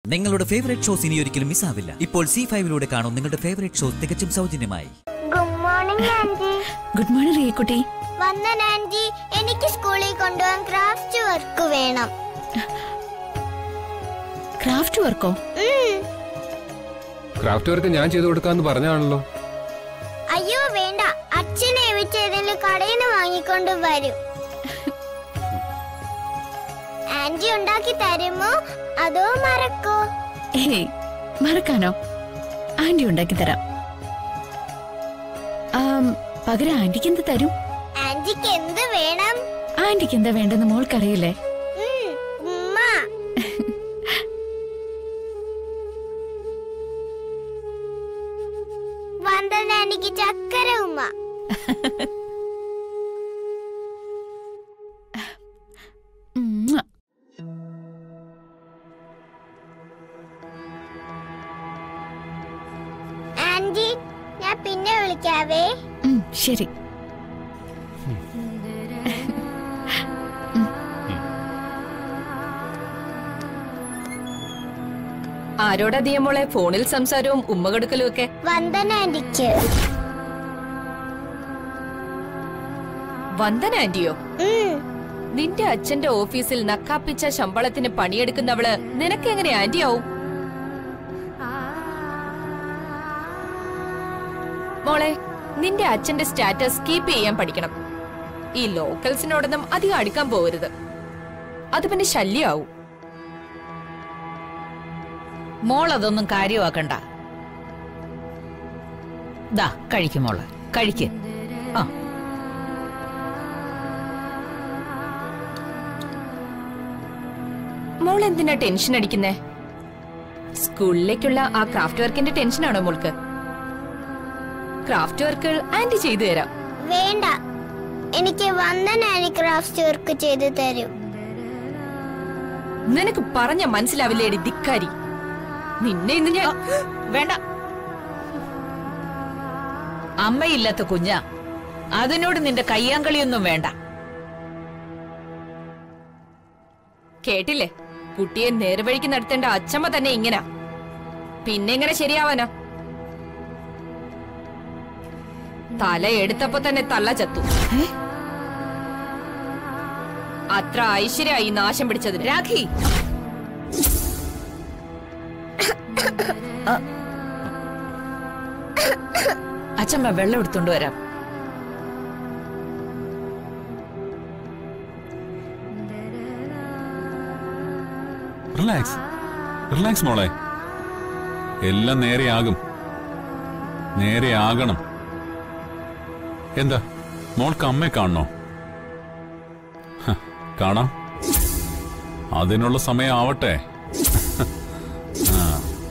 നിങ്ങളുടെ favourite shows ഇനി ഒരിക്കലും മിസ്സാവില്ല ഇപ്പോൾ സി ഫൈവിലൂടെ കാണും നിങ്ങളുടെ ഫേവറേറ്റ് ഷോസ് തികച്ചും സൗജന്യമായി good morning aunty good morning റിയക്കുട്ടി വന്ദൻ ആന്റി എനിക്ക് സ്കൂളിൽ കൊണ്ടുപോകാൻ ക്രാഫ്റ്റ് വർക്ക് വേണം ക്രാഫ്റ്റ് വർക്കോ ഉം. ക്രാഫ്റ്റ് വർക്ക് ഞാൻ ചെയ്തു കൊടുക്കാന്ന് പറഞ്ഞാണല്ലോ അയ്യോ വേണ്ട അച്ഛനെ വെച്ച് ഏതെങ്കിലും കടയിൽ നിന്ന് വാങ്ങിക്കൊണ്ട് വരും ആന്റി ഉണ്ടാക്കി തരുമോ അതോ മറക്കോ ഏയ് മറക്കാനോ ആന്റി ഉണ്ടാക്കി തരാം ആം, പകരം ആന്റിക്ക് എന്ത് തരും ആന്റിക്ക് എന്ത് വേണം ആന്റിക്ക് എന്താ വേണ്ടെന്ന് മോൾക്കറിയില്ലേ ഉം, ഉമ്മ വന്ദന എനിക്ക് ചക്കര ഉമ്മ ഉം. ആന്റി ഞാൻ പിന്നെ വിളിക്കാവേ ഉം, ശരി ആരോടാ ദിയമോളെ ഫോണിൽ സംസാരവും ഉമ്മകെടുക്കലും ഒക്കെ വന്ദന ആന്റിക്ക് വന്ദന ആന്റിയോ ഉം, നിന്റെ അച്ഛന്റെ ഓഫീസിൽ നക്കാപ്പിച്ച ശമ്പളത്തിന് പണിയെടുക്കുന്നവള് നിനക്ക് എങ്ങനെ ആന്റി ആവും മോളെ നിന്റെ അച്ഛന്റെ സ്റ്റാറ്റസ് കീപ്പ് ചെയ്യാൻ പഠിക്കണം ഈ ലോക്കൽസിനോടൊന്നും അധികം അടുക്കാൻ പോകരുത് അത് പിന്നെ ശല്യാവും മോൾ അതൊന്നും കാര്യമാക്കണ്ട ദാ കഴിക്കും മോള് കഴിക്ക് ആ മോൾ എന്തിനാ ടെൻഷൻ അടിക്കുന്നേ സ്കൂളിലേക്കുള്ള ആ ക്രാഫ്റ്റ് വർക്കിന്റെ ടെൻഷനാണോ മോൾക്ക് ക്രാഫ്റ്റ് വർക്കുകൾ ആന്റി ചെയ്തു തരാം വേണ്ട എനിക്ക് വന്ദന ആന്റി ക്രാഫ്റ്റ് വർക്ക് ചെയ്തു തരും നിനക്ക് പറഞ്ഞ മനസ്സിലാവില്ലേടി ധിക്കാരി നിന്നെ ഇന്ന് ഞാൻ വേണ്ട അമ്മയില്ലാത്ത കുഞ്ഞ അതിനോട് നിന്റെ കയ്യാങ്കളിയൊന്നും വേണ്ട കേട്ടില്ലേ കുട്ടിയെ നേർവഴിക്ക് നടത്തേണ്ട അച്ഛമ്മ തന്നെ ഇങ്ങനാ പിന്നെ എങ്ങനെ ശരിയാവാനാ തല എടുത്തപ്പോ തന്നെ തള്ള ചത്തു അത്ര ഐശ്വര്യായി നാശം പിടിച്ചതിന് രാഖി ആ. അച്ഛമ്മ വെള്ളം എടുത്തോണ്ട് വരാം റിലാക്സ് റിലാക്സ് മോളെ എല്ലാം നേരെയാകും നേരെയാകണം എന്താ മോൾക്ക് അമ്മയെ കാണണോ ഹ, കാണാം അതിനുള്ള സമയം ആവട്ടെ ആ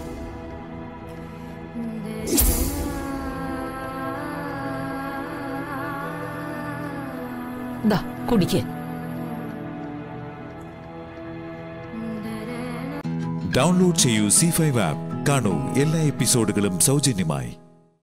ദാ കുടിക്ക് ഡൗൺലോഡ് ചെയ്യൂ സി ഫൈവ് ആപ്പ് കാണൂ എല്ലാ എപ്പിസോഡുകളും സൗജന്യമായി